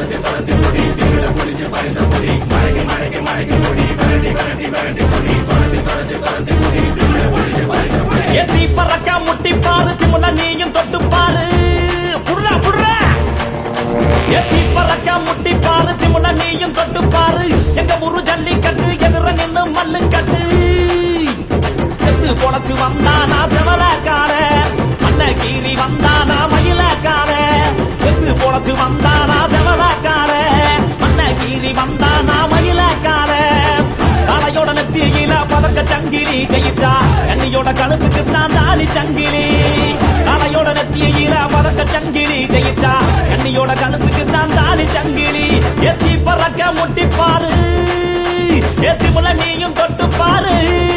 எத்தி பறக்க முட்டி பாரு திமுல நீயும் தொட்டு பாரு புடுறா புடுறா எத்தி பறக்க முட்டி பாரு திமுல நீயும் தொட்டு பாரு எங்க ஊரு ஜல்லிக்கட்டு எதிர நின்னு மல்லு கட்டு செத்து பொழைச்சு வந்தானா செவலக்கார மண்ண கீறி வந்தானா மயிலக்கார செத்து பொழைச்சு வந்தானா செவலக்கார மண்ண கீறி வந்தானா மயிலக்கார தலையோட நெத்தியில பதக்க சங்கிலி ஜெயிச்சா கண்ணியோட கழுத்துக்கு தான் தாலி சங்கிலி தலையோட நெத்தியில பதக்க சங்கிலி ஜெயிச்சா கண்ணியோட கழுத்துக்கு தான் தாலி சங்கிலி எத்தி பறக்க முட்டி பாரு எத்தி முள்ள நீயும் தொட்டு பாரு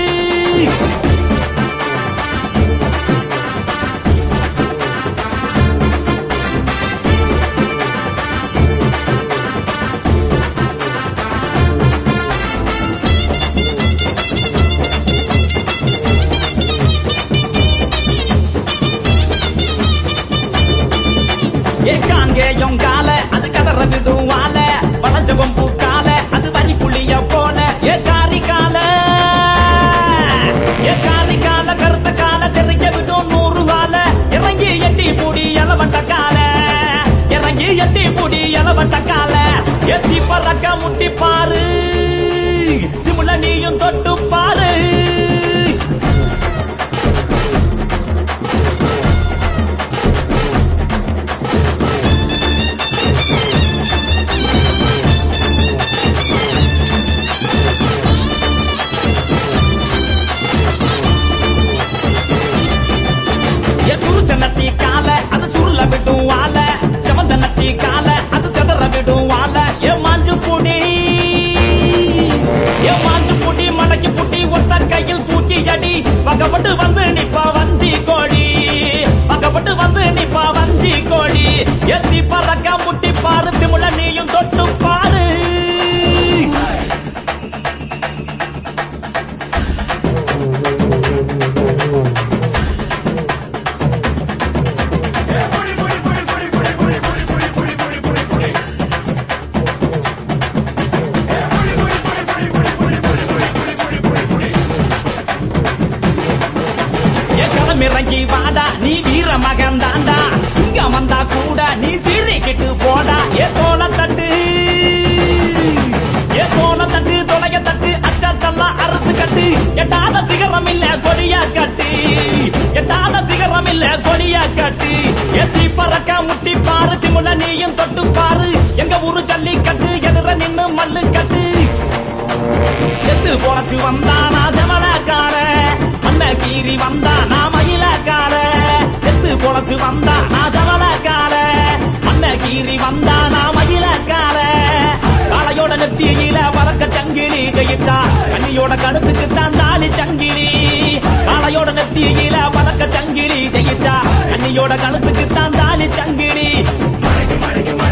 ஏ காங்கேயம் கால அது கதற விடுவால வளஞ்சவம் பூக்கால அது வரி புளிய போல ஏ காரி கால ஏ காரி கால கருத்த கால தெரிய விடும் நூறு வால இறங்கி எட்டி பூடி எலவட்ட கால இறங்கி எட்டி பூடி எலவட்ட கால எத்தி பறக்க முட்டி பாரு திமுல நீயும் தொட்டு பாரு ஏ சுருச்ச நட்டி கால அது சுருள விடும் வால செவந்த நட்டி கால அது செதற விடும் வால ஏ மாஞ்சு புடி ஏ மாஞ்சு புடி மடக்கி புட்டி ஒத்த கையில் தூக்கி அடி பக்கப்பட்டு வந்து நிப்பா வஞ்சி கோடி பக்கப்பட்டு வந்து நிப்பா வஞ்சி கோடி எத்தி பறக்க முட்டி பாரு திமுல நீயும் தொட்டு பாரு என் களமிறங்கி வாடா நீ வீர மகன் தாண்டா சிங்கம் வந்தா கூட நீ சீறிக்கிட்டு போடா ஏ தோல தட்டு ஏ தோல தட்டு தொலைய தட்டு அச்சாத்தெல்லாம் அறுத்து கட்டு எட்டாத சிகரம் இல்ல கொடிய கட்டு எட்டாத சிகரம் இல்ல கொடிய கட்டு எத்தி பறக்க முட்டி பாரு திமுல நீயும் தொட்டு பாரு எங்க ஊரு ஜல்லிக்கட்டு எதிர நின்னு மல்லு கட்டு செத்து பொழைச்சு வந்தானா ஜமலக்கார மண்ண கீறி வந்தானா மயிலக்கார செத்து பொழைச்சு வந்தானா ஜமலக்கார மண்ண கீறி வந்தானா மயிலக்கார காளையோட நெத்தியில பறக்க சங்கிலி ஜெயிச்சா கண்ணியோட கழுத்துக்கு தான் தாலி சங்கிலி காளையோட நெத்தியில பறக்க சங்கிலி ஜெயிச்சா கண்ணியோட கழுத்துக்கு தான் தாலி சங்கிலி